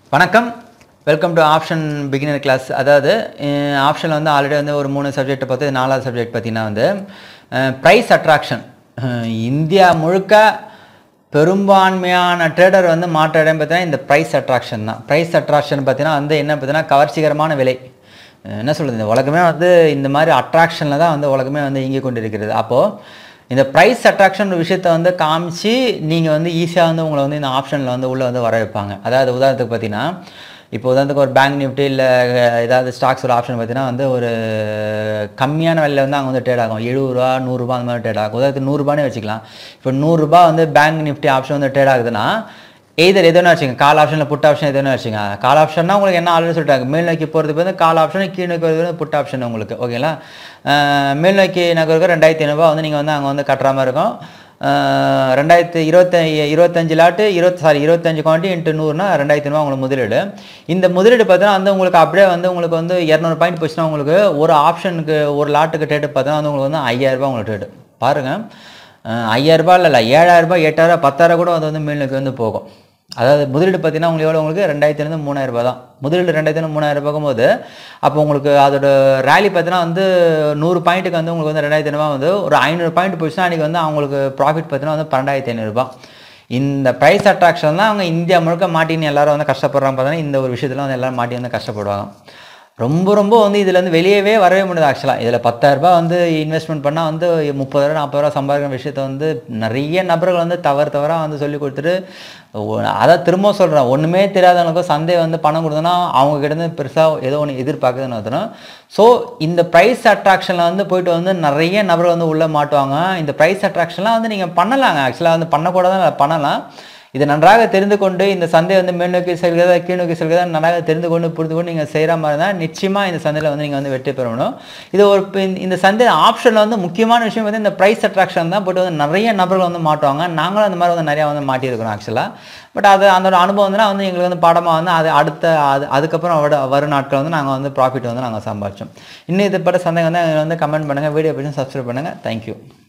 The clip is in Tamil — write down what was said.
வணக்கம் welcome to option beginner class அதாவது ஆப்ஷனில் வந்து ஆல்ரெடி வந்து ஒரு மூணு சப்ஜெக்ட் பார்த்து இது நாலாவது சப்ஜெக்ட் பார்த்தீங்கன்னா வந்து ப்ரைஸ் அட்ராக்ஷன் இந்தியா முழுக்க பெரும்பான்மையான ட்ரேடர் வந்து மாற்ற இடம் பார்த்தீங்கன்னா இந்த ப்ரைஸ் அட்ராக்ஷன் தான் ப்ரைஸ் அட்ராக்ஷன் பார்த்தீங்கன்னா வந்து என்ன பார்த்தீங்கன்னா கவர்ச்சிகரமான விலை அஹ் என்ன சொல்கிறது இந்த உலகமே வந்து இந்த மாதிரி அட்ராக்ஷனில் தான் வந்து உலகமே வந்து இயங்கி கொண்டு இருக்கிறது அப்போது இந்த ப்ரைஸ் அட்ராக்ஷன் விஷயத்தை வந்து காமிச்சு நீங்கள் வந்து ஈஸியாக வந்து உங்களை வந்து இந்த ஆப்ஷனில் வந்து உள்ளே வந்து வர வைப்பாங்க அதாவது உதாரணத்துக்கு பார்த்தீங்கன்னா இப்போ உதாரணத்துக்கு ஒரு பேங்க் நிஃப்டி இல்லை ஏதாவது ஸ்டாக்ஸ் ஒரு ஆப்ஷன் பார்த்தீங்கன்னா வந்து ஒரு கம்மியான விலையில் வந்து அங்கே வந்து ட்ரேட் ஆகும் எழுபது ரூபா நூறுரூபா அந்த மாதிரி ட்ரேட் ஆகும் உதாரணத்துக்கு நூறுரூபானே வச்சுக்கலாம் இப்போ நூறுரூபா வந்து பேங்க் நிஃப்டி ஆப்ஷன் வந்து ட்ரேட் ஆகுதுன்னா எய்தர் எதுனா வச்சுங்க கால் ஆப்ஷனில் புட் ஆப்ஷன் எதுனா வச்சுங்க கால் ஆப்ஷன்னா உங்களுக்கு என்ன ஆல்ரெடி சொல்லிட்டாங்க மேல் நோக்கி போகிறதுக்கு வந்து கால் ஆப்ஷன் கீழ் நோக்கி போகிறது வந்து புட் ஆப்ஷன் உங்களுக்கு ஓகேங்களா அஹ் மேல் நோக்கி நகருக்கு ரெண்டாயிரத்தி ஐநூறுபா வந்து நீங்கள் வந்து அங்கே வந்து கட்டுற மாதிரி இருக்கும் அஹ் ரெண்டாயிரத்து இருபத்தி இருபத்தஞ்சு லாட்டு இருபத்தி சாரி இருபத்தஞ்சு குவான்டி இன்ட்டு நூறுனா ரெண்டாயிரத்தி ஐநூறுபா உங்களுக்கு முதலீடு இந்த முதலீடு பார்த்தீங்கன்னா வந்து உங்களுக்கு அப்படியே வந்து உங்களுக்கு வந்து இரநூறு பாயிண்ட் போச்சுன்னா உங்களுக்கு ஒரு ஆப்ஷனுக்கு ஒரு லாட்டுக்கு டேட்டு பார்த்தீங்கன்னா வந்து உங்களுக்கு வந்து ஐயாயிரரூபா உங்களுக்கு டேட்டு பாருங்கள் ஐயாயிரரூபா இல்லை ஏழாயிரரூபா எட்டாயிரம் பத்தாயிரம் கூட அது வந்து மேலுக்கு வந்து போகும் அதாவது முதலீடு பார்த்தீங்கன்னா உங்களுக்கு எவ்வளோ உங்களுக்கு ரெண்டாயிரத்துலேருந்து மூணாயிரம் ரூபாய் தான் முதலீடு ரெண்டாயிரத்து மூணாயிரம் ரூபாய்க்கும் போது அப்போ உங்களுக்கு அதோட ரேலி பார்த்தீங்கன்னா வந்து நூறு பாயிண்ட்டுக்கு வந்து உங்களுக்கு வந்து ரெண்டாயிரத்தி ஐநூறுபா வந்து ஒரு ஐநூறு பாயிண்ட் போச்சுன்னா அன்றைக்கி வந்து அவங்களுக்கு ப்ராஃபிட் பார்த்தீங்கன்னா வந்து பன்னெண்டாயிரத்தி ஐநூறுரூபா இந்த ப்ரைஸ் அட்ராக்ஷன் தான் அவங்க இந்தியா முழுக்க மாட்டின்னு எல்லாரும் வந்து கஷ்டப்படுறாங்க பார்த்தீங்கன்னா இந்த ஒரு விஷயத்தில் வந்து எல்லாரும் மாட்டி வந்து கஷ்டப்படுவாங்க ரொம்ப ரொம்ப வந்து இதுல இருந்து வெளியவே வரவே முடியாது ஆக்சுவலாக இதில் பத்தாயிரரூபா வந்து இன்வெஸ்ட்மெண்ட் பண்ணால் வந்து முப்பதாயிரம் நாற்பதாயிரம் சம்பாதிக்கிற விஷயத்த வந்து நிறைய நபர்கள் வந்து தவறு தவறாக வந்து சொல்லி கொடுத்துட்டு ஒ- அதான் திரும்ப சொல்கிறேன் ஒன்றுமே தெரியாதவங்களுக்கும் சந்தை வந்து பணம் கொடுத்தோன்னா அவங்க கிட்டேருந்து பெருசாக ஏதோ ஒன்று எதிர்பார்க்குதுன்னு அர்த்தம் ஸோ இந்த ப்ரைஸ் அட்ராக்ஷனில் வந்து போயிட்டு வந்து நிறைய நபர்கள் வந்து உள்ளே மாட்டுவாங்க இந்த ப்ரைஸ் அட்ராக்ஷன்லாம் வந்து நீங்கள் பண்ணலாங்க ஆக்சுவலாக வந்து பண்ணக்கூடாதுன்னு பண்ணலாம் இது நன்றாக தெரிந்து கொண்டு இந்த சந்தை வந்து மேல் நோக்கி செல்கிறதா கீழ் நோக்கி செல்கிறதா நன்றாக தெரிந்து கொண்டு புரிந்து கொண்டு நீங்கள் செய்கிற மாதிரி தான் நிச்சயமாக இந்த சந்தையில் வந்து நீங்கள் வந்து வெற்றி பெறணும் இது ஒரு இப்ப இந்த- இந்த சந்தை ஆப்ஷனில் வந்து முக்கியமான விஷயம் வந்து இந்த ப்ரைஸ் அட்ராக்ஷன் தான் போட்டு வந்து நிறைய நபர்கள் வந்து மாட்டுவாங்க நாங்களும் அந்த மாதிரி வந்து நிறையா வந்து மாட்டியிருக்கிறோம் ஆக்சுவலாக பட் அது அந்த அனுபவம் வந்து வந்து எங்களுக்கு வந்து பாடமாக வந்து அது அடுத்த அது அதுக்கப்புறம் வட வரும் நாட்கள் வந்து நாங்கள் வந்து ப்ராஃபிட் வந்து நாங்கள் சம்பாதிச்சோம் இன்னும் இது பட்ட சந்தை வந்து எங்களுக்கு வந்து கமெண்ட் பண்ணுங்கள் வீடியோ பற்றி சப்ஸ்கிரைப் பண்ணுங்கள் தேங்க்யூ